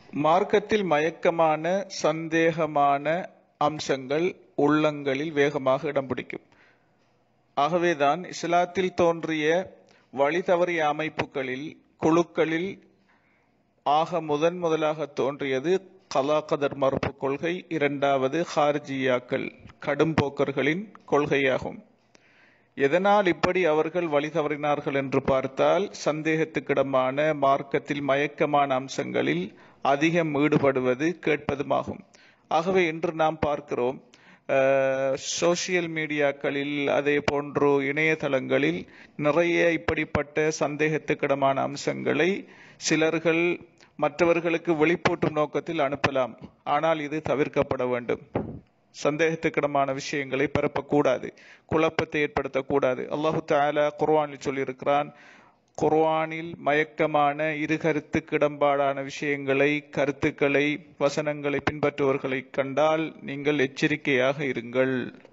மார்க்கத்தில் மயக்கமான சந்தேகமான அம்சங்கள் உள்ளங்களில் வேகமாக இடம் பிடிக்கும் ஆகவேதான் இஸ்லாத்தில் தோன்றிய வழி தவறிய அமைப்புகளில் குழுக்களில் ஆக முதன் முதலாக தோன்றியது கலாகதர் மறுப்பு கொள்கை இரண்டாவது ஹார்ஜியாக்கள் கடும் போக்கர்களின் கொள்கையாகும் எதனால் இப்படி அவர்கள் வழி தவறினார்கள் என்று பார்த்தால் சந்தேகத்துக்கிடமான மார்க்கத்தில் மயக்கமான அம்சங்களில் அதிகம் ஈடுபடுவது கேட்பதுமாகும் ஆகவே இன்று நாம் பார்க்கிறோம் சோசியல் மீடியாக்களில் அதே போன்று இணையதளங்களில் நிறைய இப்படிப்பட்ட சந்தேகத்துக்கிடமான அம்சங்களை சிலர்கள் மற்றவர்களுக்கு வெளிப்பூட்டும் நோக்கத்தில் அனுப்பலாம் ஆனால் இது தவிர்க்கப்பட வேண்டும் சந்தேகத்துக்கிடமான விஷயங்களை பரப்பக்கூடாது குழப்பத்தை ஏற்படுத்தக்கூடாது அல்லாஹு தாலா குர்வானில் சொல்லியிருக்கிறான் குர்வானில் மயக்கமான இரு கருத்துக்கிடம்பாடான விஷயங்களை கருத்துக்களை வசனங்களை பின்பற்றுவர்களை கண்டால் நீங்கள் எச்சரிக்கையாக இருங்கள்